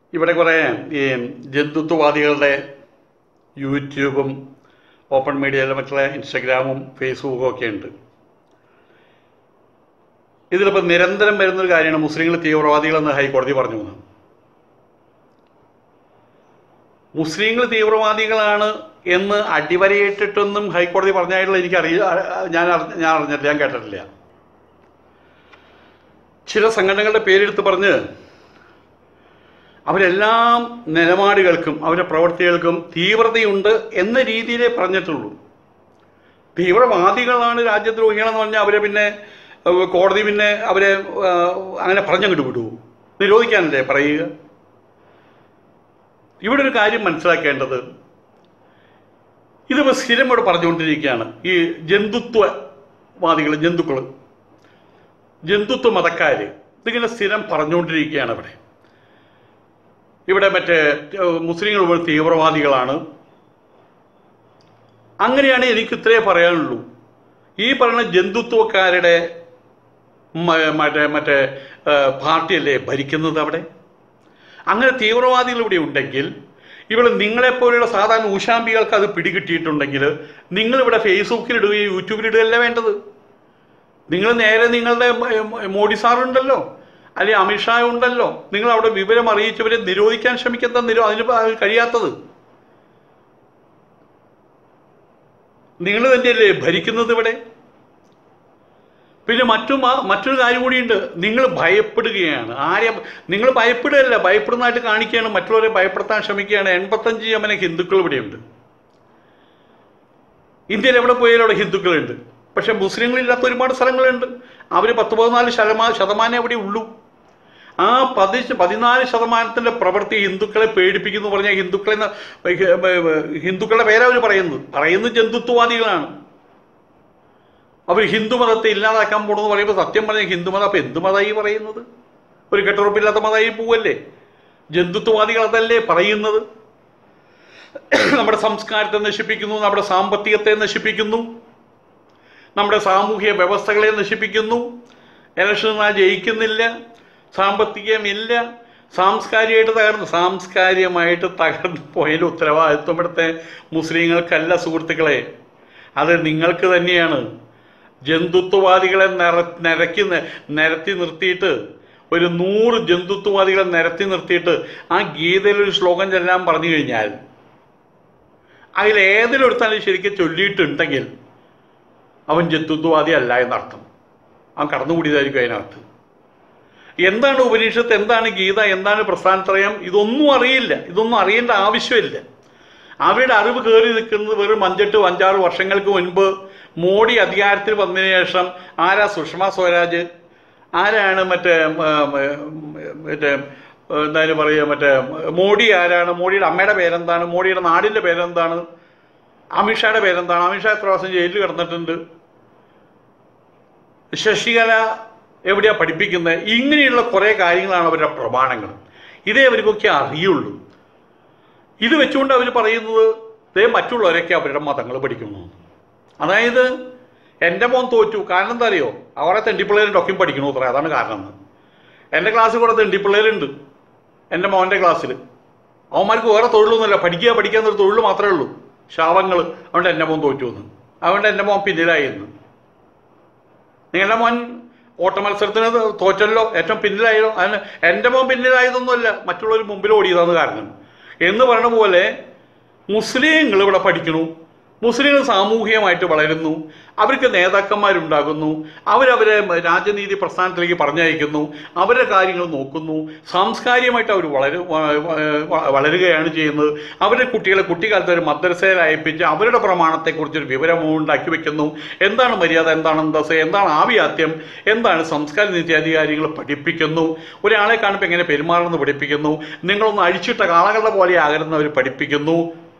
ഇവിടെ കുറേ ഈ ജന്തുത്വവാദികളുടെ യൂട്യൂബും ഓപ്പൺ മീഡിയയിലും മറ്റുള്ള ഇൻസ്റ്റഗ്രാമും ഫേസ്ബുക്കും ഒക്കെ ഉണ്ട് ഇതിലിപ്പോൾ നിരന്തരം വരുന്നൊരു കാര്യമാണ് മുസ്ലിങ്ങൾ തീവ്രവാദികളെന്ന് ഹൈക്കോടതി പറഞ്ഞു എന്ന് മുസ്ലിങ്ങൾ തീവ്രവാദികളാണ് എന്ന് അടിവരയിട്ടിട്ടൊന്നും ഹൈക്കോടതി പറഞ്ഞായിട്ടുള്ള എനിക്കറിയ ഞാൻ അറിഞ്ഞ- ഞാൻ അറിഞ്ഞിട്ടില്ല ഞാൻ കേട്ടിട്ടില്ല ചില സംഘടനകളുടെ പേരെടുത്ത് പറഞ്ഞ് അവരെല്ലാം നിലപാടുകൾക്കും അവരുടെ പ്രവൃത്തികൾക്കും തീവ്രതയുണ്ട് എന്ന രീതിയിലേ പറഞ്ഞിട്ടുള്ളൂ തീവ്രവാദികളാണ് രാജ്യദ്രോഹികളെന്ന് പറഞ്ഞാൽ അവരെ പിന്നെ ഏഹ്, കോടതി പിന്നെ അവരെ ഏഹ്, അങ്ങനെ പറഞ്ഞങ്ങോട്ട് വിടുവോ നിരോധിക്കാനല്ലേ പറയുക ഇവിടെ ഒരു കാര്യം മനസ്സിലാക്കേണ്ടത് ഇതിപ്പോൾ സ്ഥിരം ഇവിടെ പറഞ്ഞുകൊണ്ടിരിക്കുകയാണ് ഈ ജന്തുത്വവാദികൾ ജന്തുക്കൾ ജന്തുത്വ മതക്കാർ ഇതിങ്ങനെ സ്ഥിരം പറഞ്ഞുകൊണ്ടിരിക്കുകയാണ് ഇവിടെ ഇവിടെ മറ്റേ ഏഹ്, മുസ്ലിങ്ങൾ മുഴുവൻ തീവ്രവാദികളാണ് അങ്ങനെയാണ് എനിക്ക് ഇത്രേ പറയാനുള്ളൂ ഈ പറയുന്ന ജന്തുത്വക്കാരുടെ മ- മറ്റേ മറ്റേ ഏഹ്, പാർട്ടിയല്ലേ ഭരിക്കുന്നത് അവിടെ അങ്ങനെ തീവ്രവാദികൾ ഇവിടെ ഉണ്ടെങ്കിൽ ഇവിടെ നിങ്ങളെപ്പോലെയുള്ള സാധാരണ ഊശാമ്പികൾക്ക് അത് പിടികിട്ടിയിട്ടുണ്ടെങ്കിൽ നിങ്ങളിവിടെ ഫേസ്ബുക്കിലിടുകയും യൂട്യൂബിലിടുകയല്ല വേണ്ടത് നിങ്ങൾ നേരെ നിങ്ങളുടെ മ- മ- മോഡി സാറുണ്ടല്ലോ അല്ലെങ്കിൽ അമിത്ഷാ ഉണ്ടല്ലോ നിങ്ങൾ അവിടെ വിവരം അറിയിച്ചവരെ നിരോധിക്കാൻ ശ്രമിക്കുന്ന നിരോ അതിന് പ- കഴിയാത്തത് നിങ്ങൾ തന്നെയല്ലേ ഭരിക്കുന്നത് ഇവിടെ പിന്നെ മറ്റു മ- മറ്റൊരു കാര്യം കൂടിയുണ്ട് നിങ്ങൾ ഭയപ്പെടുകയാണ് ആരെ നിങ്ങൾ ഭയപ്പെടുകയല്ല ഭയപ്പെടുന്നതായിട്ട് കാണിക്കുകയാണ് മറ്റുള്ളവരെ ഭയപ്പെടുത്താൻ ശ്രമിക്കുകയാണ് എൺപത്തഞ്ച് ശതമാനം ഹിന്ദുക്കൾ ഇവിടെയുണ്ട് ഇന്ത്യയിൽ എവിടെ പോയാലും അവിടെ ഹിന്ദുക്കളുണ്ട് പക്ഷെ മുസ്ലിങ്ങളില്ലാത്ത ഒരുപാട് സ്ഥലങ്ങളുണ്ട് അവർ പത്ത് പതിനാല് ശതമാ ശതമാനം അവിടെ ഉള്ളൂ ആ പതി പതിനാല് ശതമാനത്തിന്റെ പ്രവൃത്തി ഹിന്ദുക്കളെ പേടിപ്പിക്കുന്നു പറഞ്ഞാൽ ഹിന്ദുക്കളെ ന- ഹിന്ദുക്കളുടെ പേരാ അവർ പറയുന്നത് പറയുന്നത് ജന്തുത്വവാദികളാണ് അവർ ഹിന്ദുമതത്തെ ഇല്ലാതാക്കാൻ പോണെന്ന് പറയുമ്പോൾ സത്യം പറഞ്ഞാൽ ഹിന്ദുമതം അപ്പം എന്ത് മതമായി പറയുന്നത് ഒരു കെട്ടുറപ്പില്ലാത്ത മതമായി പോവല്ലേ ജന്തുത്വവാദികൾ അതല്ലേ പറയുന്നത് നമ്മുടെ സംസ്കാരത്തെ നശിപ്പിക്കുന്നു നമ്മുടെ സാമ്പത്തികത്തെ നശിപ്പിക്കുന്നു നമ്മുടെ സാമൂഹ്യ വ്യവസ്ഥകളെ നശിപ്പിക്കുന്നു ഇലക്ഷൻ ജയിക്കുന്നില്ല സാമ്പത്തികമില്ല സാംസ്കാരികമായിട്ട് തകർന്നു സാംസ്കാരികമായിട്ട് തകർന്നു പോയതിൻ്റെ ഉത്തരവാദിത്വം ഇവിടുത്തെ മുസ്ലിങ്ങൾക്കല്ല സുഹൃത്തുക്കളെ അത് നിങ്ങൾക്ക് തന്നെയാണ് ജന്തുത്വവാദികളെ നിറ നിരക്കി നി- നിരത്തി നിർത്തിയിട്ട് ഒരു നൂറ് ജന്തുത്വവാദികളെ നിരത്തി നിർത്തിയിട്ട് ആ ഗീതയിൽ ഒരു ശ്ലോകം ചെല്ലാൻ പറഞ്ഞു കഴിഞ്ഞാൽ അതിൽ ഏതിലൊരുത്താലും ശരിക്കും ചൊല്ലിയിട്ടുണ്ടെങ്കിൽ അവൻ ജന്തുത്വവാദി അല്ല എന്നർത്ഥം അവൻ കടന്നുകൂടിയതായിരിക്കും അതിനകത്ത് എന്താണ് ഉപനിഷത്ത് എന്താണ് ഗീത എന്താണ് പ്രസ്ഥാനത്രയം ഇതൊന്നും അറിയില്ല ഇതൊന്നും അറിയേണ്ട ആവശ്യമില്ല അവരുടെ അറിവ് കയറി നിൽക്കുന്നത് വെറും അഞ്ചെട്ട് അഞ്ചാറ് വർഷങ്ങൾക്ക് മുൻപ് മോഡി അധികാരത്തിൽ വന്നതിന് ശേഷം ആരാ സുഷമ സ്വരാജ് ആരാണ് മറ്റേ ഉം, ഉം, മറ്റേ ഉം, എന്തായാലും പറയുക മറ്റേ മോഡി ആരാണ് മോഡിയുടെ അമ്മയുടെ പേരെന്താണ് മോഡിയുടെ നാടിൻ്റെ പേരെന്താണ് അമിത്ഷായുടെ പേരെന്താണ് അമിത്ഷാ എത്ര പ്രാവശ്യം ജയിലിൽ കിടന്നിട്ടുണ്ട് ശശികല എവിടെയാ പഠിപ്പിക്കുന്നത് ഇങ്ങനെയുള്ള കുറേ കാര്യങ്ങളാണ് അവരുടെ പ്രമാണങ്ങൾ ഇതേ അവർക്കൊക്കെ അറിയുള്ളൂ ഇത് വെച്ചുകൊണ്ട് അവർ പറയുന്നത് ദേ മറ്റുള്ളവരൊക്കെ അവരുടെ മതങ്ങൾ പഠിക്കുന്നു അതായത് എൻ്റെ മോൻ തോറ്റു കാരണം എന്താ അറിയോ അവരെ തെണ്ടിപ്പിള്ളേരും ഡൊക്കും പഠിക്കണു അത്ര അതാണ് കാരണം എൻ്റെ ക്ലാസ്സിൽ കൂടെ തെണ്ടിപ്പിള്ളേരുണ്ട് എൻ്റെ മോൻ്റെ ക്ലാസ്സിൽ അവന്മാർക്ക് വേറെ തൊഴിലൊന്നുമില്ല പഠിക്കുക പഠിക്കുക എന്നൊരു തൊഴിൽ മാത്രമേ ഉള്ളൂ ശാപങ്ങൾ അതുകൊണ്ട് എൻ്റെ മോൻ തോറ്റു എന്ന് അതുകൊണ്ട് എൻ്റെ മോൻ പിന്നിലായി എന്ന് നിങ്ങളുടെ മോൻ ഓട്ട മത്സരത്തിന് തോറ്റല്ലോ ഏറ്റവും പിന്നിലായല്ലോ അതിന് എൻ്റെ മോൻ പിന്നിലായതൊന്നുമല്ല മറ്റുള്ളവർ മുമ്പിൽ ഓടിയതാണ് കാരണം എന്ന് പറയുന്ന പോലെ മുസ്ലിങ്ങൾ ഇവിടെ പഠിക്കണു മുസ്ലിങ്ങൾ സാമൂഹികമായിട്ട് വളരുന്നു അവർക്ക് നേതാക്കന്മാരുണ്ടാകുന്നു അവരവരെ രാജനീതി പ്രസ്ഥാനത്തിലേക്ക് പറഞ്ഞയക്കുന്നു അവരുടെ കാര്യങ്ങൾ നോക്കുന്നു സാംസ്കാരികമായിട്ട് അവർ വളര വ- വളരുകയാണ് ചെയ്യുന്നത് അവരുടെ കുട്ടികളെ കുട്ടിക്കാലത്ത് ഒരു മദ്രസയിൽ അയപ്പിച്ച് അവരുടെ പ്രമാണത്തെക്കുറിച്ചൊരു വിവരം ഉണ്ടാക്കി വെക്കുന്നു എന്താണ് മര്യാദ എന്താണ് അന്തസ് എന്താണ് ആവിയാത്യം എന്താണ് സംസ്കാര നിത്യാധികാരികൾ പഠിപ്പിക്കുന്നു ഒരാളെ കാണുമ്പോൾ എങ്ങനെ പെരുമാറണമെന്ന് പഠിപ്പിക്കുന്നു നിങ്ങളൊന്ന് അഴിച്ചിട്ട കാളകളുടെ പോലെ ആകരുന്നവർ പഠിപ്പിക്കുന്നു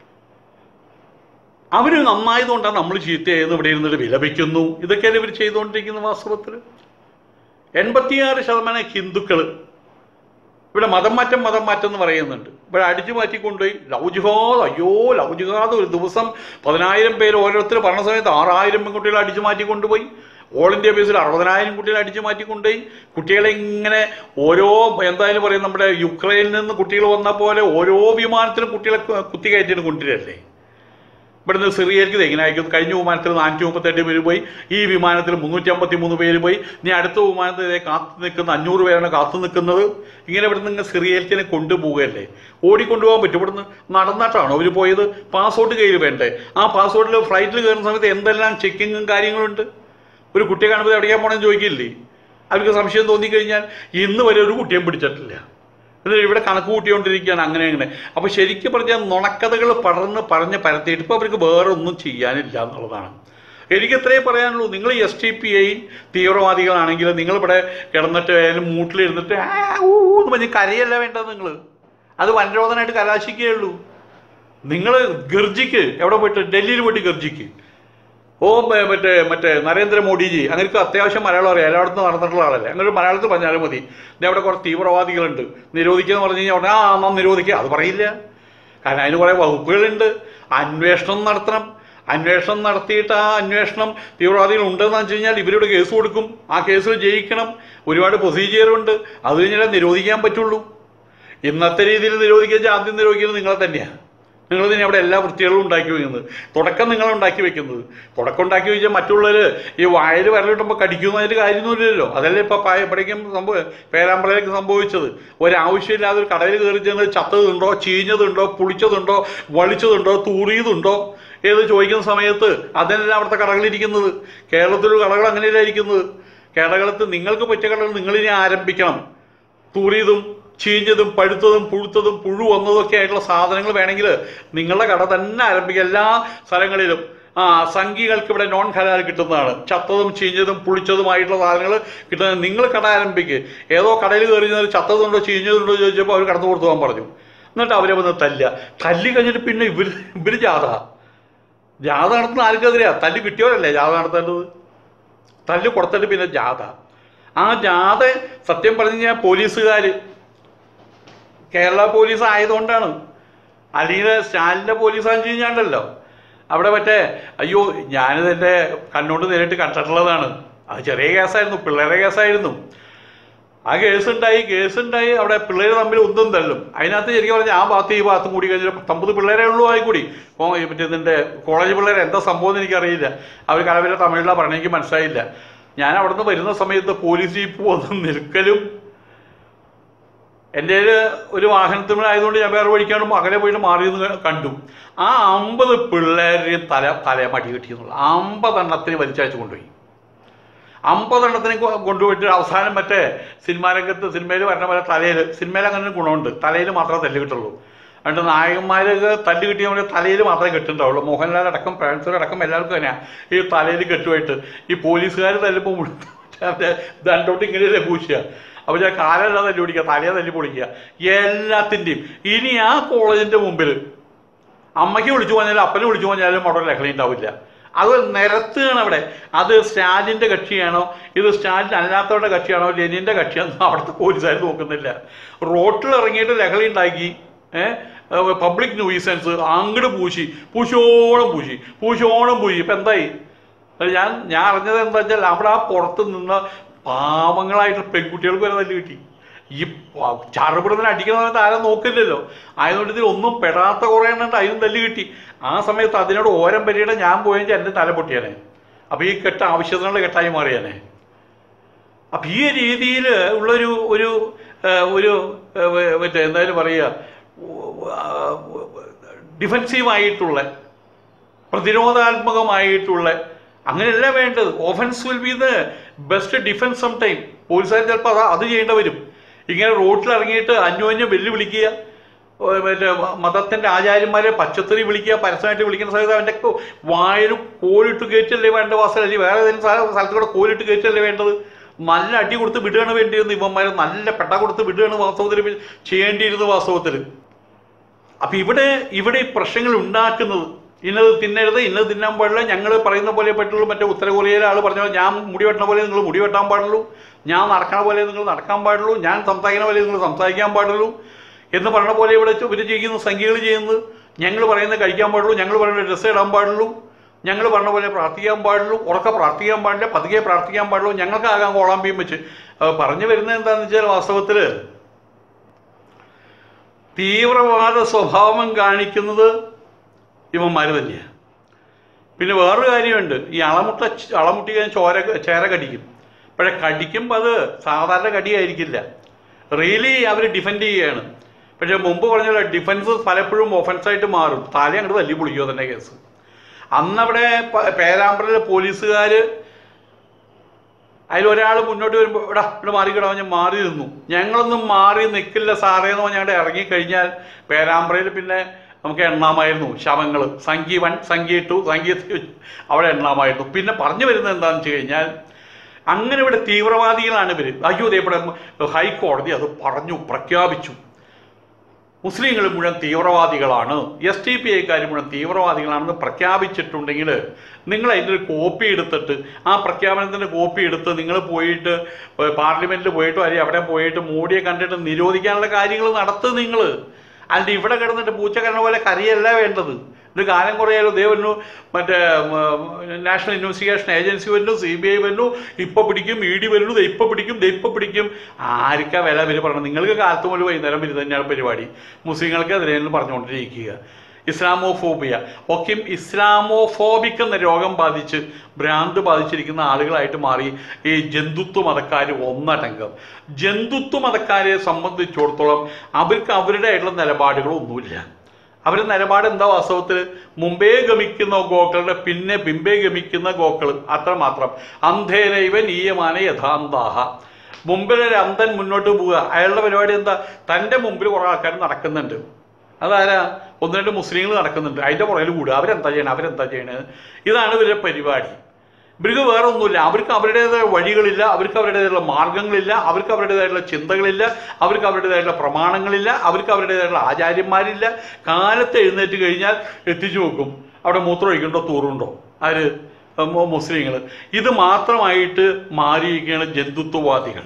അവർ നന്നായതുകൊണ്ടാണ് നമ്മൾ ചീത്തയായെന്ന് ഇവിടെ ഇരുന്നിട്ട് വിലപിക്കുന്നു ഇതൊക്കെയാണ് ഇവർ ചെയ്തുകൊണ്ടിരിക്കുന്നത് വാസ്തവത്തിൽ എൺപത്തിയാറ് ശതമാനം ഹിന്ദുക്കൾ ഇവിടെ മതം മാറ്റം മതം മാറ്റം എന്ന് പറയുന്നുണ്ട് ഇവിടെ അടിച്ചു മാറ്റിക്കൊണ്ടുപോയി ലവ് ജിഹാദ് അയ്യോ ലവ് ജിഹാദ് ഒരു ദിവസം പതിനായിരം പേര് ഓരോരുത്തർ പറഞ്ഞ സമയത്ത് ആറായിരം പെൺകുട്ടികളെ അടിച്ചു മാറ്റി കൊണ്ടുപോയി ഓൾ ഇന്ത്യ ബേസിൽ അറുപതിനായിരം കുട്ടികളെ അടിച്ചു മാറ്റിക്കൊണ്ടുപോയി കുട്ടികളെ ഇങ്ങനെ ഓരോ എന്തായാലും പറയും നമ്മുടെ യുക്രൈനിൽ നിന്ന് കുട്ടികൾ വന്ന പോലെ ഓരോ വിമാനത്തിലും കുട്ടികളെ കു- കുത്തി കയറ്റിയിട്ട് കൊണ്ടുവരല്ലേ ഇവിടുന്ന് സിറിയയിലേക്ക് ഇങ്ങനെ അയക്കും കഴിഞ്ഞ വിമാനത്തിൽ നാനൂറ്റി മുപ്പത്തെട്ട് പേര് പോയി ഈ വിമാനത്തിൽ മുന്നൂറ്റി അമ്പത്തി മൂന്ന് പേര് പോയി ഇനി അടുത്ത വിമാനത്തിൽ ദേ കാത്തു നിൽക്കുന്ന അഞ്ഞൂറ് പേരാണ് കാത്തു നിൽക്കുന്നത് ഇങ്ങനെ ഇവിടുന്ന് ഇങ്ങനെ സിറിയയിലേക്ക് കൊണ്ടുപോവുകയല്ലേ ഓടിക്കൊണ്ടുപോകാൻ പറ്റും ഇവിടുന്ന് നടന്നിട്ടാണോ അവർ പോയത് പാസ്പോർട്ട് കയ്യിൽ വേണ്ടേ ആ പാസ്പോർട്ടിൽ ഫ്ലൈറ്റിൽ കയറുന്ന സമയത്ത് എന്തെല്ലാം ചെക്കിങ്ങും കാര്യങ്ങളുണ്ട് ഒരു കുട്ടിയെ കാണുമ്പോൾ എവിടേക്കാൻ പോകണമെന്ന് ചോദിക്കില്ലേ അവർക്ക് സംശയം തോന്നിക്കഴിഞ്ഞാൽ ഇന്ന് വരെ ഒരു കുട്ടിയെ പിടിച്ചിട്ടില്ല എന്നിട്ട് ഇവിടെ കണക്ക് കൂട്ടിക്കൊണ്ടിരിക്കുകയാണ് അങ്ങനെ അങ്ങനെ അപ്പോൾ ശരിക്കും പറഞ്ഞാൽ നുണക്കഥകൾ പടർന്ന് പറഞ്ഞ് പരത്തിയിട്ട് ഇപ്പോൾ അവർക്ക് വേറെ ഒന്നും ചെയ്യാനില്ല എന്നുള്ളതാണ് എനിക്ക് ഇത്രയേ പറയാനുള്ളൂ നിങ്ങൾ എസ് ടി പി ഐ തീവ്രവാദികളാണെങ്കിൽ നിങ്ങൾ ഇവിടെ കിടന്നിട്ട് ആയാലും മൂട്ടിലിരുന്നിട്ട് ആ ഊ എന്ന് പറഞ്ഞ് കരയല്ല വേണ്ടത് നിങ്ങൾ അത് വനരോധനമായിട്ട് കലാശിക്കുകയുള്ളൂ നിങ്ങൾ ഗർജിക്ക് എവിടെ പോയിട്ട് ഡൽഹിയിൽ പോയിട്ട് ഗർജിക്ക് ഓ മ- മറ്റേ മറ്റേ നരേന്ദ്രമോദിജി അങ്ങനെയൊക്കെ അത്യാവശ്യം മലയാളം അറിയാം എല്ലായിടത്തും നടന്നിട്ടുള്ള ആളല്ലേ അങ്ങനെ ഒരു മലയാളത്തിൽ പറഞ്ഞാലും മതി ദേ അവിടെ കുറച്ച് തീവ്രവാദികളുണ്ട് നിരോധിക്കുക എന്ന് പറഞ്ഞു കഴിഞ്ഞാൽ ഉടനെ ആ എന്നാ നിരോധിക്കുക അത് പറയില്ല കാരണം അതിന് കുറേ വകുപ്പുകളുണ്ട് അന്വേഷണം നടത്തണം അന്വേഷണം നടത്തിയിട്ട് ആ അന്വേഷണം തീവ്രവാദികൾ ഉണ്ടെന്ന് വെച്ച് കഴിഞ്ഞാൽ ഇവരുടെ കേസ് കൊടുക്കും ആ കേസിൽ ജയിക്കണം ഒരുപാട് പ്രൊസീജിയറുണ്ട് അത് കഴിഞ്ഞാലേ നിരോധിക്കാൻ പറ്റുള്ളൂ ഇന്നത്തെ രീതിയിൽ നിരോധിക്കുക ആദ്യം നിരോധിക്കുന്നത് നിങ്ങളെ തന്നെയാണ് നിങ്ങൾ തന്നെ അവിടെ എല്ലാ വൃത്തികളും ഉണ്ടാക്കി വെക്കുന്നത് തുടക്കം നിങ്ങൾ ഉണ്ടാക്കി വെക്കുന്നത് തുടക്കം ഉണ്ടാക്കി വെച്ചാൽ മറ്റുള്ളവർ ഈ വായിൽ വരലിട്ടുമ്പോൾ കടിക്കുന്നതിന് കാര്യമൊന്നുമില്ലല്ലോ അതല്ലേ ഇപ്പോൾ എവിടേക്കും സംഭവം പേരാമ്പ്രയിലേക്ക് സംഭവിച്ചത് ഒരാവശ്യമില്ലാതെ ഒരു കടയിൽ കയറി ചെന്ന് ചത്തതുണ്ടോ ചീഞ്ഞതുണ്ടോ പുളിച്ചതുണ്ടോ വളിച്ചതുണ്ടോ തൂറിയതുണ്ടോ ഏത് ചോദിക്കുന്ന സമയത്ത് അതല്ല അവിടുത്തെ കടകളിരിക്കുന്നത് കേരളത്തിലൊരു കടകൾ അങ്ങനെയല്ല ഇരിക്കുന്നത് കേരളത്തിൽ നിങ്ങൾക്ക് പറ്റിയ കടകൾ നിങ്ങളിനി ആരംഭിക്കണം തൂറിയതും ചീഞ്ഞതും പഴുത്തതും പുഴുത്തതും പുഴു വന്നതൊക്കെ ആയിട്ടുള്ള സാധനങ്ങൾ വേണമെങ്കിൽ നിങ്ങളുടെ കട തന്നെ ആരംഭിക്കുക എല്ലാ സ്ഥലങ്ങളിലും ആ സംഘികൾക്ക് ഇവിടെ നോൺ ഹലാൽ കിട്ടുന്നതാണ് ചത്തതും ചീഞ്ഞതും പുളിച്ചതുമായിട്ടുള്ള സാധനങ്ങൾ കിട്ടുന്നത് നിങ്ങൾ കട ആരംഭിക്കുക ഏതോ കടയിൽ കയറി ചെന്നിട്ട് ചത്തതുണ്ടോ ചീഞ്ഞതുണ്ടോ ചോദിച്ചപ്പോൾ അവർ കടന്നു കൊടുത്തു പോകാൻ പറഞ്ഞു എന്നിട്ട് അവരെ വന്ന് തല്ലുക തല്ലി കഴിഞ്ഞിട്ട് പിന്നെ ഇവർ ഇവർ ജാഥ ജാഥ നടത്തുന്ന ആർക്കെതിരെയാ തല്ല് കിട്ടിയവരല്ലേ ജാഥ നടത്തേണ്ടത് തല്ല് കൊടുത്തിട്ട് പിന്നെ ജാഥ ആ ജാഥ സത്യം പറഞ്ഞു കഴിഞ്ഞാൽ പോലീസുകാർ കേരള പോലീസ് ആയതുകൊണ്ടാണ് അല്ലെങ്കിൽ സ്റ്റാലിൻ്റെ പോലീസാന്ന് വെച്ച് കഴിഞ്ഞാണ്ടല്ലോ അവിടെ മറ്റേ അയ്യോ ഞാനിത് എൻ്റെ കണ്ണോണ്ട് നേരിട്ട് കണ്ടിട്ടുള്ളതാണ് അത് ചെറിയ കേസായിരുന്നു പിള്ളേരുടെ കേസായിരുന്നു ആ കേസുണ്ടായി കേസുണ്ടായി അവിടെ പിള്ളേർ തമ്മിൽ ഒന്നും തല്ലും അതിനകത്ത് ശരിക്കും പറഞ്ഞാൽ ആ ഭാഗത്ത് ഈ ഭാഗത്തും കൂടി കഴിഞ്ഞാൽ പത്തൊമ്പത് പിള്ളേരെ ഉള്ളൂ ആയി കൂടി ഇപ്പോൾ മറ്റേ ഇതിൻ്റെ കോളേജ് പിള്ളേർ എന്താ സംഭവം എന്ന് എനിക്കറിയില്ല അവർ കലവിലെ തമിഴിലാണ് പറഞ്ഞ എനിക്ക് മനസ്സിലായില്ല ഞാൻ അവിടെ നിന്ന് വരുന്ന സമയത്ത് പോലീസ് ജീപ്പ് വന്ന് നിൽക്കലും എൻ്റെ കയ്യില് ഒരു വാഹനത്തിലായതുകൊണ്ട് ഞാൻ വേറെ വഴിക്കാണ് അകലെ പോയിട്ട് മാറി നിന്ന് കണ്ടു ആ അമ്പത് പിള്ളേരെയും തല തല മടി കിട്ടിയെന്നുള്ള അമ്പതെണ്ണത്തിന് വലിച്ചയച്ച് കൊണ്ടുപോയി അമ്പതെണ്ണത്തിന് കൊ- കൊണ്ടുപോയിട്ട് അവസാനം മറ്റേ സിനിമാ രംഗത്ത് സിനിമയിൽ വരണ പോലെ തലയിൽ സിനിമയിൽ അങ്ങനെ ഒരു ഗുണമുണ്ട് തലയിൽ മാത്രമേ തല്ല് കിട്ടുള്ളൂ അതുകൊണ്ട് നായകന്മാരൊക്കെ തല്ല് കിട്ടിയവരെ തലയിൽ മാത്രമേ കെട്ടുണ്ടാവുള്ളൂ മോഹൻലാൽ അടക്കം പ്രേംസർ അടക്കം എല്ലാവർക്കും തന്നെയാണ് ഈ തലയിൽ കെട്ടുമായിട്ട് ഈ പോലീസുകാർ തല്ലുമ്പോൾ ദണ്ടോട്ട് ഇങ്ങനെയല്ലേ പൂശുക അപ്പോൾ ഞാൻ കാലല്ല തല്ലി പിടിക്കുക തലയെ തല്ലി പൊളിക്കുക എല്ലാത്തിൻ്റെയും ഇനി ആ കോളേജിൻ്റെ മുമ്പിൽ അമ്മയ്ക്ക് വിളിച്ചു പറഞ്ഞാലും അപ്പനെ വിളിച്ചു പറഞ്ഞാലും അവിടെ ലഹളി ഉണ്ടാവില്ല അത് നിരത്തുകയാണ് അവിടെ അത് സ്റ്റാലിൻ്റെ കക്ഷിയാണോ ഇത് സ്റ്റാലിൻ അല്ലാത്തവരുടെ കക്ഷിയാണോ ലെനിൻ്റെ കക്ഷിയാണോ അവിടുത്തെ പോലീസുകാർ നോക്കുന്നില്ല റോട്ടിൽ ഇറങ്ങിയിട്ട് ലഹളി ഉണ്ടാക്കി ഏഹ് പബ്ലിക് ന്യൂസൻസ് അങ്ങോട്ട് പൂശി പൂശോളം പൂശി പൂശോളം പൂശി ഇപ്പം എന്തായി അത് ഞാൻ ഞാൻ അറിഞ്ഞത് എന്താ വെച്ചാൽ അവിടെ ആ പുറത്ത് നിന്ന പാവങ്ങളായിട്ട് പെൺകുട്ടികൾക്ക് വരെ തല്ല് കിട്ടി ഈ ചാറുപിടുന്നതിന് അടിക്കുന്ന സമയത്ത് ആരും നോക്കില്ലല്ലോ ആയതുകൊണ്ട് ഇതിൽ ഒന്നും പെടാത്ത കുറേ എണ്ണുണ്ട് അതിനും തല്ല് കിട്ടി ആ സമയത്ത് അതിനോട് ഓരം പരിയുടെ ഞാൻ പോയെങ്കിൽ എൻ്റെ തല പൊട്ടിയാനെ അപ്പോൾ ഈ കെട്ട് ആവശ്യത്തിനുള്ള കെട്ടായി മാറിയാനെ അപ്പം ഈ രീതിയിൽ ഉള്ളൊരു ഒരു ആ, ഒരു ആ, മറ്റേ എന്തായാലും പറയുക ഡിഫൻസീവായിട്ടുള്ള പ്രതിരോധാത്മകമായിട്ടുള്ള അങ്ങനെയല്ല വേണ്ടത് offence will be the best defence some time പോലീസുകാർ ചിലപ്പോൾ അത് അത് ചെയ്യേണ്ടി വരും ഇങ്ങനെ റോട്ടിൽ ഇറങ്ങിയിട്ട് അന്യോന്യം വെല്ലുവിളിക്കുക ഓ, മറ്റേ മതത്തിന്റെ ആചാര്യന്മാരെ പച്ചത്തറി വിളിക്കുക പരസ്യമായിട്ട് വിളിക്കുന്ന സമയത്ത് അവൻ്റെ ഒക്കെ വായനും കോലിട്ട് കയറ്റല്ലേ വേണ്ട വാസന അല്ലെങ്കിൽ വേറെ ഏതെങ്കിലും സ്ഥല- സ്ഥലത്ത് കൂടെ കോലിട്ട് കയറ്റല്ലേ വേണ്ടത് നല്ല അടി കൊടുത്ത് വിടുകയാണ് വേണ്ടിയിരുന്നത് ഇവന്മാർ നല്ല പെട്ട കൊടുത്ത് വിടുകയാണ് വാസ്തവത്തിൽ ചെയ്യേണ്ടിയിരുന്നത് വാസ്തവത്തിൽ അപ്പൊ ഇവിടെ ഇവിടെ ഈ പ്രശ്നങ്ങൾ ഉണ്ടാക്കുന്നത് ഇന്നത് തിന്നരുത് ഇന്നത് തിന്നാൻ പാടില്ല ഞങ്ങൾ പറയുന്ന പോലെ പറ്റുള്ളൂ മറ്റേ ഉത്തര കൊറിയയിലെ ആൾ പറഞ്ഞ പോലെ ഞാൻ മുടി വെട്ടണ പോലെ നിങ്ങൾ മുടി വെട്ടാൻ പാടുള്ളൂ ഞാൻ നടക്കണ പോലെ നിങ്ങൾ നടക്കാൻ പാടുള്ളൂ ഞാൻ സംസാരിക്കണ പോലെ നിങ്ങൾ സംസാരിക്കാൻ പാടുള്ളൂ എന്ന് പറഞ്ഞ പോലെ ഇവിടെ ഇവർ ചെയ്യുന്ന സംഖ്യകൾ ചെയ്യുന്നത് ഞങ്ങൾ പറയുന്നത് കഴിക്കാൻ പാടുള്ളൂ ഞങ്ങൾ പറയുന്ന ഡ്രസ്സ് ഇടാൻ പാടുള്ളൂ ഞങ്ങൾ പറഞ്ഞ പോലെ പ്രാർത്ഥിക്കാൻ പാടുള്ളൂ ഉറക്കെ പ്രാർത്ഥിക്കാൻ പാടില്ല പതുക്കെ പ്രാർത്ഥിക്കാൻ പാടുള്ളൂ ഞങ്ങൾക്കാകാൻ കോളാമ്പിയും വെച്ച് അത് പറഞ്ഞു വരുന്നത് എന്താണെന്ന് വെച്ചാൽ വാസ്തവത്തിൽ തീവ്രവാദ സ്വഭാവം കാണിക്കുന്നത് ഇവന്മാർ തന്നെയാണ് പിന്നെ വേറൊരു കാര്യമുണ്ട് ഈ അളമുട്ട അളമുട്ടി കഴിഞ്ഞ് ചോര ചേര കടിക്കും പക്ഷെ കടിക്കുമ്പോൾ അത് സാധാരണ കടിയായിരിക്കില്ല റിയലി അവർ ഡിഫെൻഡ് ചെയ്യുകയാണ് പക്ഷെ മുമ്പ് പറഞ്ഞ പോലെ ഡിഫൻസ് പലപ്പോഴും ഒഫൻസായിട്ട് മാറും തല അങ്ങോട്ട് തല്ലി പൊളിക്കുക തന്നെ കേസ് അന്നവിടെ പ- പേരാമ്പ്രയിലെ പോലീസുകാർ അതിലൊരാൾ മുന്നോട്ട് വരുമ്പോൾ ഇവിടെ ഇവിടെ മാറിക്കിടാൻ ഞാൻ മാറി നിന്നു ഞങ്ങളൊന്നും മാറി നിൽക്കില്ല സാറേ എന്ന് പറഞ്ഞാൽ ഇറങ്ങിക്കഴിഞ്ഞാൽ പേരാമ്പ്രയിൽ പിന്നെ നമുക്ക് എണ്ണാമായിരുന്നു ശവങ്ങൾ സംഖ്യ വൺ സംഖ്യ ടു സംഖ്യ ത്രീ അവിടെ എണ്ണാമായിരുന്നു പിന്നെ പറഞ്ഞു വരുന്നത് എന്താണെന്ന് വെച്ച് കഴിഞ്ഞാൽ അങ്ങനെ ഇവിടെ തീവ്രവാദികളാണ് ഇവർ അയ്യോ ദേ ഇവിടെ ഹൈക്കോടതി അത് പറഞ്ഞു പ്രഖ്യാപിച്ചു മുസ്ലിങ്ങൾ മുഴുവൻ തീവ്രവാദികളാണ് എസ് ടി പി ഐക്കാർ മുഴുവൻ തീവ്രവാദികളാണെന്ന് പ്രഖ്യാപിച്ചിട്ടുണ്ടെങ്കിൽ നിങ്ങൾ അതിൻ്റെ ഒരു കോപ്പി എടുത്തിട്ട് ആ പ്രഖ്യാപനത്തിൻ്റെ കോപ്പി എടുത്ത് നിങ്ങൾ പോയിട്ട് പാർലമെൻറ്റിൽ പോയിട്ടോ അല്ലെങ്കിൽ അവിടെ പോയിട്ട് മോഡിയെ കണ്ടിട്ട് നിരോധിക്കാനുള്ള കാര്യങ്ങൾ നടത്തുക നിങ്ങൾ അല്ലാണ്ട് ഇവിടെ കിടന്നിട്ട് പൂച്ചക്കരണ പോലെ കറിയല്ല വേണ്ടത് ഇത് കാലം കുറയാലോ ദേ വന്നു മറ്റേ നാഷണൽ ഇൻവെസ്റ്റിഗേഷൻ ഏജൻസി വരുന്നു സി ബി ഐ വരുന്നു ഇപ്പൊ പിടിക്കും ഇ ഡി വരുന്നു ദേ ഇപ്പൊ പിടിക്കും ദേ ഇപ്പൊ പിടിക്കും ആർക്കാ വില ഇവര് പറഞ്ഞു നിങ്ങൾക്ക് കാലത്ത് മുതൽ വൈകുന്നേരം വരും തന്നെയാണ് പരിപാടി മുസ്ലിങ്ങൾക്ക് എതിരെ പറഞ്ഞുകൊണ്ടിരിക്കുക ഇസ്ലാമോഫോബിയ ഒക്കെയും ഇസ്ലാമോഫോബിക് എന്ന രോഗം ബാധിച്ച് ഭ്രാന്ത് ബാധിച്ചിരിക്കുന്ന ആളുകളായിട്ട് മാറി ഈ ജന്തുത്വ മതക്കാർ ഒന്നടങ്കം ജന്തുത്വ മതക്കാരെ സംബന്ധിച്ചിടത്തോളം അവർക്ക് അവരുടെയായിട്ടുള്ള നിലപാടുകളൊന്നുമില്ല അവരുടെ നിലപാട് എന്താ വാസ്തവത്തിൽ മുമ്പേ ഗമിക്കുന്ന ഗോക്കളുടെ പിന്നെ പിമ്പേ ഗമിക്കുന്ന ഗോക്കൾ അത്രമാത്രം അന്ധേനൈവൻ ഈയമാന യഥാന്താഹ മുമ്പിലൊരു അന്ധൻ മുന്നോട്ട് പോവുക അയാളുടെ പരിപാടി എന്താ തൻ്റെ മുമ്പിൽ കുറേ ആൾക്കാർ നടക്കുന്നുണ്ട് അതാരാ ഒന്ന് രണ്ട് മുസ്ലിങ്ങൾ നടക്കുന്നുണ്ട് അതിൻ്റെ പുറകിൽ കൂടുക അവരെന്താ ചെയ്യണത് അവരെന്താ ചെയ്യണത് ഇതാണ് ഇവരുടെ പരിപാടി ഇവർക്ക് വേറെ ഒന്നുമില്ല അവർക്ക് അവരുടേതായ വഴികളില്ല അവർക്ക് അവരുടേതായുള്ള മാർഗങ്ങളില്ല അവർക്ക് അവരുടേതായിട്ടുള്ള ചിന്തകളില്ല അവർക്ക് അവരുടേതായിട്ടുള്ള പ്രമാണങ്ങളില്ല അവർക്ക് അവരുടേതായിട്ടുള്ള ആചാര്യന്മാരില്ല കാലത്ത് എഴുന്നേറ്റ് കഴിഞ്ഞാൽ എത്തിച്ചു നോക്കും അവിടെ മൂത്രമൊഴിക്കുന്നുണ്ടോ തൂറുണ്ടോ ആര് മുസ്ലിങ്ങൾ ഇത് മാത്രമായിട്ട് മാറിയിരിക്കുകയാണ് ജന്തുത്വവാദികൾ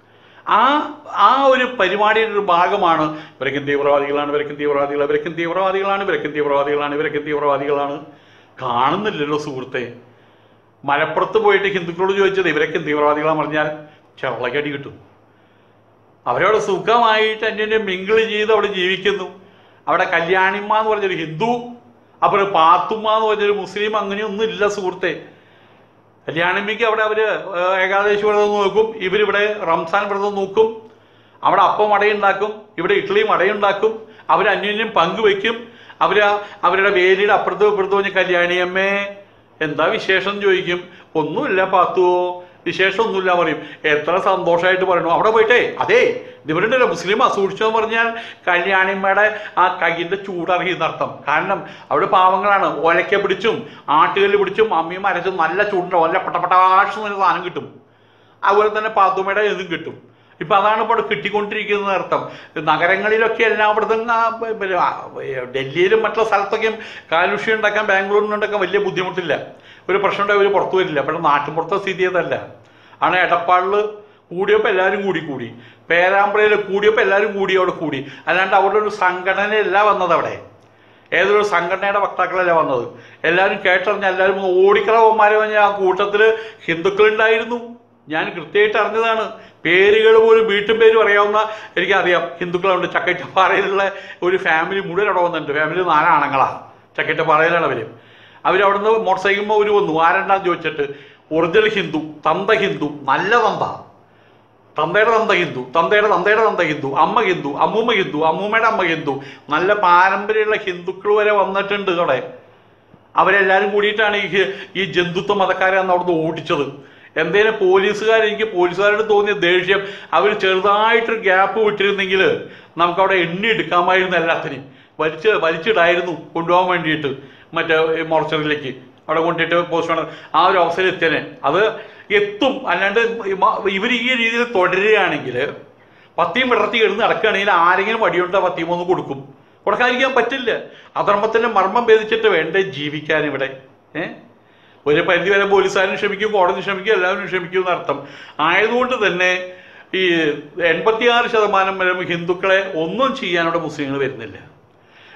ആ ആ ഒരു പരിപാടിയുടെ ഒരു ഭാഗമാണ് ഇവരൊക്കെ തീവ്രവാദികളാണ് ഇവരൊക്കെ തീവ്രവാദികൾ ഇവരൊക്കെ തീവ്രവാദികളാണ് ഇവരൊക്കെ തീവ്രവാദികളാണ് ഇവരൊക്കെ തീവ്രവാദികളാണ് കാണുന്നില്ലല്ലോ സുഹൃത്തെ മലപ്പുറത്ത് പോയിട്ട് ഹിന്ദുക്കളോട് ചോദിച്ചത് ഇവരൊക്കെ തീവ്രവാദികളാന്ന് പറഞ്ഞാൽ ചെള്ളക്കടി കിട്ടും അവരവിടെ സുഖമായിട്ട് അന്യോന്യം മിങ്കിൾ ചെയ്ത് അവിടെ ജീവിക്കുന്നു അവിടെ കല്യാണിമ്മ എന്ന് പറഞ്ഞൊരു ഹിന്ദു അപ്പോൾ പാത്തുമ്മ എന്ന് പറഞ്ഞൊരു മുസ്ലിം അങ്ങനെയൊന്നും ഇല്ല സുഹൃത്തെ കല്യാണിമ്മയ്ക്ക് അവിടെ അവർ ഏകാദശി വ്രതം നോക്കും ഇവരിവിടെ റംസാൻ വ്രതം നോക്കും അവിടെ അപ്പം അടയുണ്ടാക്കും ഇവിടെ ഇഡ്ഡലിയും അടയുണ്ടാക്കും അവർ അന്യോന്യം പങ്കുവെക്കും അവർ അവരുടെ വേലിയുടെ അപ്പുറത്തും ഇപ്പുറത്തും പറഞ്ഞ് കല്യാണിയമ്മേ എന്താ വിശേഷം എന്ന് ചോദിക്കും ഒന്നുമില്ല പാത്തുവോ വിശേഷം ഒന്നുമില്ല പറയും എത്ര സന്തോഷമായിട്ട് പറയണു അവിടെ പോയിട്ടേ അതെ ഇവരുണ്ടല്ലോ മുസ്ലിം സൂക്ഷിച്ചോ എന്ന് പറഞ്ഞാൽ കല്യാണിമ്മയുടെ ആ കയ്യിൻ്റെ ചൂടറിയുന്നർത്ഥം കാരണം അവിടെ പാവങ്ങളാണ് ഒലക്ക പിടിച്ചും ആട്ടുകല്ല് പിടിച്ചും അമ്മയും അരച്ചും നല്ല ചൂടുണ്ടോ നല്ല പട്ടപട്ടാഷ് എന്നൊരു സാധനം കിട്ടും അതുപോലെ തന്നെ പാത്തുമ്മയുടെ ഇതും കിട്ടും ഇപ്പൊ അതാണ് ഇപ്പോൾ കിട്ടിക്കൊണ്ടിരിക്കുന്നത് അർത്ഥം നഗരങ്ങളിലൊക്കെ എല്ലായിടത്തും ആ, പിന്നെ, ആ, ഡൽഹിയിലും മറ്റുള്ള സ്ഥലത്തൊക്കെയും കാലുഷ്യം ഉണ്ടാക്കാൻ ബാംഗ്ലൂരിനുണ്ടാക്കാൻ വലിയ ബുദ്ധിമുട്ടില്ല ഒരു പ്രശ്നം ഉണ്ടായി ഒരു പുറത്തു വരില്ല പക്ഷെ നാട്ടിൻപുറത്തെ സ്ഥിതി അതല്ല ആണ് എടപ്പാളിൽ കൂടിയപ്പോൾ എല്ലാവരും കൂടി കൂടി പേരാമ്പ്രയിൽ കൂടിയപ്പോൾ എല്ലാവരും കൂടി അവിടെ കൂടി അല്ലാണ്ട് അവിടെ ഒരു സംഘടനയല്ല വന്നത് അവിടെ ഏതൊരു സംഘടനയുടെ വക്താക്കളല്ല വന്നത് എല്ലാവരും കേട്ടറിഞ്ഞ എല്ലാവരും ഒന്ന് ഓടിക്കളവന്മാരെ പറഞ്ഞ ആ കൂട്ടത്തിൽ ഹിന്ദുക്കളുണ്ടായിരുന്നു ഞാൻ കൃത്യമായിട്ട് അറിഞ്ഞതാണ് പേരുകൾ പോലും വീട്ടും പേരും അറിയാവുന്ന എനിക്കറിയാം ഹിന്ദുക്കളുണ്ട് ചക്കറ്റപ്പാറയിലുള്ള ഒരു ഫാമിലി മുഴുവൻ അവിടെ വന്നിട്ടുണ്ട് ഫാമിലി നാലാണുങ്ങളാണ് ചക്കറ്റപ്പാറയിലാണ് അവർ അവരവിടുന്ന് മോട്ടോർ സൈക്കിൾ ഒരു വന്നു ആരെണ്ണാന്ന് ചോദിച്ചിട്ട് ഒറിജിനൽ ഹിന്ദു തന്ത ഹിന്ദു നല്ല തന്ത തന്തയുടെ തന്ത ഹിന്ദു തന്തയുടെ തന്തയുടെ തന്ത ഹിന്ദു അമ്മ ഹിന്ദു അമ്മൂമ്മ ഹിന്ദു അമ്മൂമ്മയുടെ അമ്മ ഹിന്ദു നല്ല പാരമ്പര്യമുള്ള ഹിന്ദുക്കൾ വരെ വന്നിട്ടുണ്ട് അവിടെ അവരെല്ലാവരും കൂടിയിട്ടാണ് ഈ ഹി- ഈ ജന്തുത്വ മതക്കാരെ അന്ന് അവിടുന്ന് ഓടിച്ചത് എന്തേലും പോലീസുകാർ എനിക്ക് പോലീസുകാരോട് തോന്നിയ ദേഷ്യം അവർ ചെറുതായിട്ടൊരു ഗ്യാപ്പ് വിട്ടിരുന്നെങ്കിൽ നമുക്ക് അവിടെ എണ്ണി എടുക്കാമായിരുന്നു എല്ലാത്തിനെയും വലിച്ച് വലിച്ചിടായിരുന്നു കൊണ്ടുപോകാൻ വേണ്ടിയിട്ട് മറ്റേ ഈ മോർച്ചറിയിലേക്ക് അവിടെ കൊണ്ടിട്ട് പോസ്റ്റ്മോർട്ടം ആ ഒരു അവസരം എത്തിയനെ അത് എത്തും അല്ലാണ്ട് ഇവർ ഈ രീതിയിൽ തുടരുകയാണെങ്കിൽ പത്തിയും വിടർത്തി കിടന്ന് നടക്കുകയാണെങ്കിൽ ആരെങ്കിലും വടിയുണ്ടോ പത്തിയും ഒന്ന് കൊടുക്കും കൊടുക്കാതിരിക്കാൻ പറ്റില്ല അധർമ്മത്തിന്റെ മർമ്മം ഭേദിച്ചിട്ട് വേണ്ടേ ജീവിക്കാൻ ഇവിടെ ഏഹ് ഒരു പരിധി വരെ പോലീസുകാരും ക്ഷമിക്കും കോടതി ക്ഷമിക്കും എല്ലാവരും ക്ഷമിക്കും എന്നർത്ഥം ആയതുകൊണ്ട് തന്നെ ഈ എൺപത്തിയാറ് ശതമാനം വരെ ഹിന്ദുക്കളെ ഒന്നും ചെയ്യാനവിടെ മുസ്ലിങ്ങൾ വരുന്നില്ല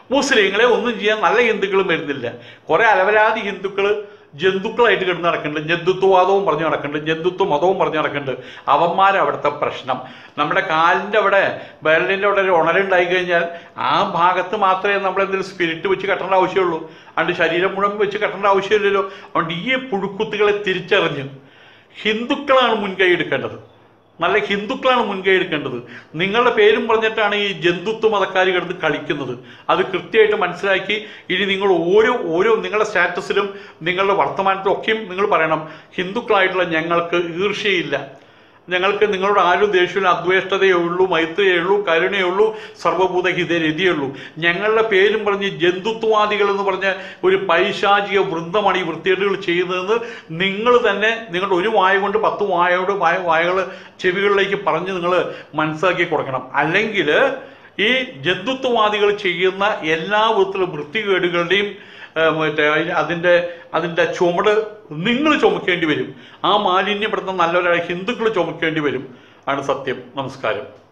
മുസ്ലിങ്ങളെ ഒന്നും ചെയ്യാൻ നല്ല ഹിന്ദുക്കളും വരുന്നില്ല കുറെ അലവരാതി ഹിന്ദുക്കൾ ജന്തുക്കളായിട്ട് കിടന്ന് നടക്കുന്നുണ്ട് ജന്തുത്വവാദവും പറഞ്ഞു നടക്കുന്നുണ്ട് ജന്തുത്വ മതവും പറഞ്ഞു നടക്കുന്നുണ്ട് അവന്മാർ അവിടുത്തെ പ്രശ്നം നമ്മുടെ കാലിൻ്റെ അവിടെ വിരലിൻ്റെ അവിടെ ഒരു ഉണരുണ്ടായി കഴിഞ്ഞാൽ ആ ഭാഗത്ത് മാത്രമേ നമ്മൾ എന്തെങ്കിലും സ്പിരിറ്റ് വെച്ച് കെട്ടേണ്ട ആവശ്യമുള്ളൂ അതുകൊണ്ട് ശരീരം മുഴുവൻ വെച്ച് കെട്ടേണ്ട ആവശ്യമില്ലല്ലോ അതുകൊണ്ട് ഈ പുഴുക്കുത്തുകളെ തിരിച്ചറിഞ്ഞ് ഹിന്ദുക്കളാണ് മുൻകൈ എടുക്കേണ്ടത് നല്ല ഹിന്ദുക്കളാണ് മുൻകൈ എടുക്കേണ്ടത് നിങ്ങളുടെ പേരും പറഞ്ഞിട്ടാണ് ഈ ജന്തുത്വ മതക്കാർ കിടന്ന് കളിക്കുന്നത് അത് കൃത്യമായിട്ട് മനസ്സിലാക്കി ഇനി നിങ്ങൾ ഓരോ ഓരോ നിങ്ങളുടെ സ്റ്റാറ്റസിലും നിങ്ങളുടെ വർത്തമാനത്തിലും ഒക്കെയും നിങ്ങൾ പറയണം ഹിന്ദുക്കളായിട്ടുള്ള ഞങ്ങൾക്ക് ഈർഷ്യയില്ല ഞങ്ങൾക്ക് നിങ്ങളോട് ആരും ദേഷ്യമില്ല അദ്വേഷ്ടതയേ ഉള്ളൂ മൈത്രിയേ ഉള്ളൂ കരുണയേ ഉള്ളൂ സർവഭൂത ഹിതരതിയേ ഉള്ളൂ ഞങ്ങളുടെ പേരും പറഞ്ഞ് ജന്തുത്വവാദികൾ എന്ന് പറഞ്ഞ ഒരു പൈശാചിക വൃന്ദമാണ് ഈ വൃത്തികേടുകൾ ചെയ്യുന്നതെന്ന് നിങ്ങൾ തന്നെ നിങ്ങളുടെ ഒരു വായ കൊണ്ട് പത്ത് വായോട് വായ വായകൾ ചെവികളിലേക്ക് പറഞ്ഞ് നിങ്ങൾ മനസ്സിലാക്കി കൊടുക്കണം അല്ലെങ്കിൽ ഈ ജന്തുത്വവാദികൾ ചെയ്യുന്ന എല്ലാ വിധത്തിലുള്ള വൃത്തികേടുകളുടെയും ഏഹ്, മറ്റേ അതി- അതിൻ്റെ അതിൻ്റെ ചുമട് നിങ്ങൾ ചുമക്കേണ്ടി വരും ആ മാലിന്യപ്പെടുത്തുന്ന നല്ലവരായ ഹിന്ദുക്കൾ ചുമക്കേണ്ടി വരും ആണ് സത്യം നമസ്കാരം